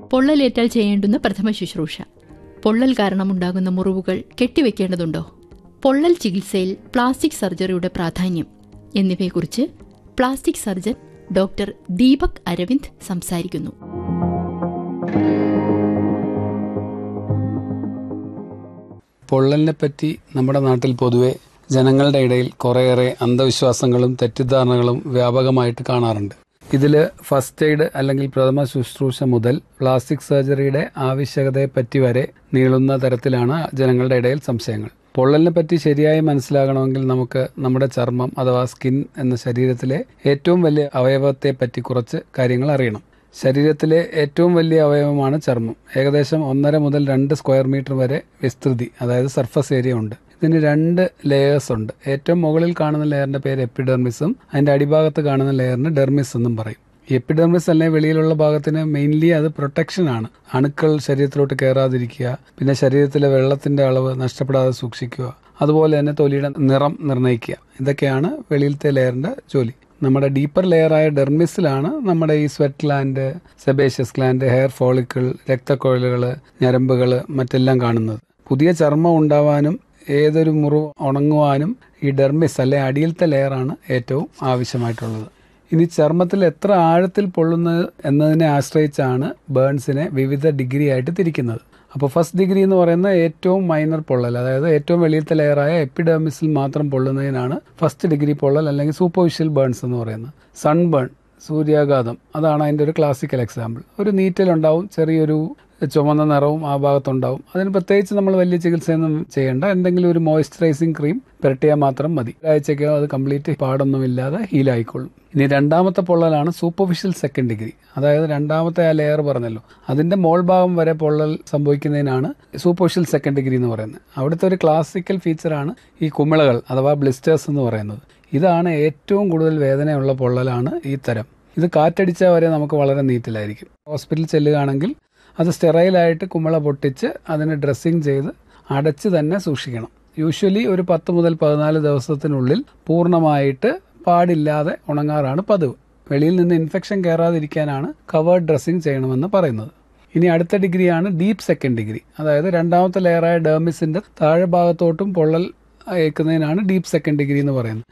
പൊള്ളലേറ്റാൽ ചെയ്യേണ്ടുന്ന പ്രഥമ ശുശ്രൂഷ പൊള്ളൽ കാരണമുണ്ടാകുന്ന മുറിവുകൾ കെട്ടിവെക്കേണ്ടതുണ്ടോ പൊള്ളൽ ചികിത്സയിൽ പ്ലാസ്റ്റിക് സർജറിയുടെ പ്രാധാന്യം എന്നിവയെക്കുറിച്ച് plastic surgeon doctor Deepak Aravind സംസാരിക്കുന്നു പൊള്ളലിനെ പറ്റി നമ്മുടെ നാട്ടിൽ പൊതുവെ ജനങ്ങളുടെ ഇടയിൽ കുറേയേറെ അന്ധവിശ്വാസങ്ങളും തെറ്റിദ്ധാരണകളും വ്യാപകമായിട്ട് കാണാറുണ്ട് ഇതിൽ ഫസ്റ്റ് എയ്ഡ് അല്ലെങ്കിൽ പ്രഥമ ശുശ്രൂഷ മുതൽ പ്ലാസ്റ്റിക് സർജറിയുടെ ആവശ്യകതയെപ്പറ്റി വരെ നീളുന്ന തരത്തിലാണ് ജനങ്ങളുടെ ഇടയിൽ സംശയങ്ങൾ പൊള്ളലിനെ പറ്റി ശരിയായി മനസ്സിലാകണമെങ്കിൽ നമുക്ക് നമ്മുടെ ചർമ്മം അഥവാ സ്കിൻ എന്ന ശരീരത്തിലെ ഏറ്റവും വലിയ അവയവത്തെ പറ്റി കുറച്ച് കാര്യങ്ങൾ അറിയണം ശരീരത്തിലെ ഏറ്റവും വലിയ അവയവമാണ് ചർമ്മം ഏകദേശം ഒന്നര മുതൽ രണ്ട് സ്ക്വയർ മീറ്റർ വരെ വിസ്തൃതി അതായത് സർഫസ് ഏരിയ ഉണ്ട് ഇതിന് രണ്ട് ലെയേഴ്സ് ഉണ്ട് ഏറ്റവും മുകളിൽ കാണുന്ന ലെയറിന്റെ പേര് എപ്പിഡെർമിസും അതിന്റെ അടിഭാഗത്ത് കാണുന്ന ലെയറിന് ഡെർമിസ് എന്നും പറയും ഈ എപ്പിഡെർമിസ് അല്ലെങ്കിൽ വെളിയിലുള്ള ഭാഗത്തിന് മെയിൻലി അത് പ്രൊട്ടക്ഷൻ ആണ് അണുക്കൾ ശരീരത്തിലോട്ട് കയറാതിരിക്കുക പിന്നെ ശരീരത്തിലെ വെള്ളത്തിന്റെ അളവ് നഷ്ടപ്പെടാതെ സൂക്ഷിക്കുക അതുപോലെ തന്നെ തൊലിയുടെ നിറം നിർണ്ണയിക്കുക ഇതൊക്കെയാണ് വെളിയിലത്തെ ലെയറിന്റെ ജോലി നമ്മുടെ ഡീപ്പർ ലെയറായ ഡെർമിസിലാണ് നമ്മുടെ ഈ sweat gland sebaceous gland hair follicle രക്തക്കൊഴലുകൾ ഞരമ്പുകൾ മറ്റെല്ലാം കാണുന്നത് പുതിയ ചർമ്മം ഉണ്ടാവാനും ഏതൊരു മുറിവ് ഉണങ്ങുവാനും ഈ ഡെർമിസ് അല്ലെ അടിയിലത്തെ ലെയറാണ് ഏറ്റവും ആവശ്യമായിട്ടുള്ളത് ഇനി ചർമ്മത്തിൽ എത്ര ആഴത്തിൽ പൊള്ളുന്നത് എന്നതിനെ ആശ്രയിച്ചാണ് ബേൺസിനെ വിവിധ ഡിഗ്രി ആയിട്ട് തിരിക്കുന്നത് അപ്പോൾ ഫസ്റ്റ് ഡിഗ്രി എന്ന് പറയുന്ന ഏറ്റവും മൈനർ പൊള്ളൽ അതായത് ഏറ്റവും വെളിയിലത്തെ ലെയറായ എപ്പിഡെർമിസിൽ മാത്രം പൊള്ളുന്നതിനാണ് ഫസ്റ്റ് ഡിഗ്രി പൊള്ളൽ അല്ലെങ്കിൽ സൂപ്പർഫിഷ്യൽ ബേൺസ് എന്ന് പറയുന്നത് സൺബേൺ സൂര്യാഘാതം അതാണ് അതിൻ്റെ ഒരു ക്ലാസിക്കൽ എക്സാമ്പിൾ ഒരു നീറ്റലുണ്ടാവും ചെറിയൊരു ചുമന്ന നിറവും ആ ഭാഗത്തുണ്ടാവും അതിന് പ്രത്യേകിച്ച് നമ്മൾ വലിയ ചികിത്സയൊന്നും ചെയ്യേണ്ട എന്തെങ്കിലും ഒരു മോയ്സ്ചറൈസിങ് ക്രീം പുരട്ടിയാൽ മാത്രം മതി ഒരാഴ്ചയ്ക്കോ അത് കംപ്ലീറ്റ് പാടൊന്നുമില്ലാതെ ഹീലായിക്കൊള്ളും ഇനി രണ്ടാമത്തെ പൊള്ളലാണ് സൂപ്പർഫിഷ്യൽ സെക്കൻഡ് ഡിഗ്രി അതായത് രണ്ടാമത്തെ ആ ലെയർ പറഞ്ഞല്ലോ അതിന്റെ മോൾ ഭാഗം വരെ പൊള്ളൽ സംഭവിക്കുന്നതിനാണ് സൂപ്പർഫിഷ്യൽ സെക്കൻഡ് ഡിഗ്രി എന്ന് പറയുന്നത് അവിടുത്തെ ഒരു ക്ലാസിക്കൽ ഫീച്ചറാണ് ഈ കുമിളകൾ അഥവാ ബ്ലിസ്റ്റേഴ്സ് എന്ന് പറയുന്നത് ഇതാണ് ഏറ്റവും കൂടുതൽ വേദനയുള്ള പൊള്ളലാണ് ഈ തരം ഇത് കാറ്റടിച്ചാൽ വരെ നമുക്ക് വളരെ നീറ്റിലായിരിക്കും ഹോസ്പിറ്റലിൽ ചെല്ലുകയാണെങ്കിൽ അത് സ്റ്റെറൈലായിട്ട് കുമിള പൊട്ടിച്ച് അതിന് ഡ്രസ്സിങ് ചെയ്ത് അടച്ച് തന്നെ സൂക്ഷിക്കണം യൂഷ്വലി ഒരു പത്ത് മുതൽ പതിനാല് ദിവസത്തിനുള്ളിൽ പൂർണ്ണമായിട്ട് പാടില്ലാതെ ഉണങ്ങാറാണ് പതിവ് വെളിയിൽ നിന്ന് ഇൻഫെക്ഷൻ കയറാതിരിക്കാനാണ് കവേർഡ് ഡ്രസ്സിങ് ചെയ്യണമെന്ന് പറയുന്നത് ഇനി അടുത്ത ഡിഗ്രിയാണ് ഡീപ്പ് സെക്കൻഡ് ഡിഗ്രി അതായത് രണ്ടാമത്തെ ലെയറായ ഡേർമിസിന്റെ താഴെ ഭാഗത്തോട്ടും പൊള്ളൽ ഏൽക്കുന്നതിനാണ് ഡീപ്പ് സെക്കൻഡ് ഡിഗ്രി എന്ന് പറയുന്നത്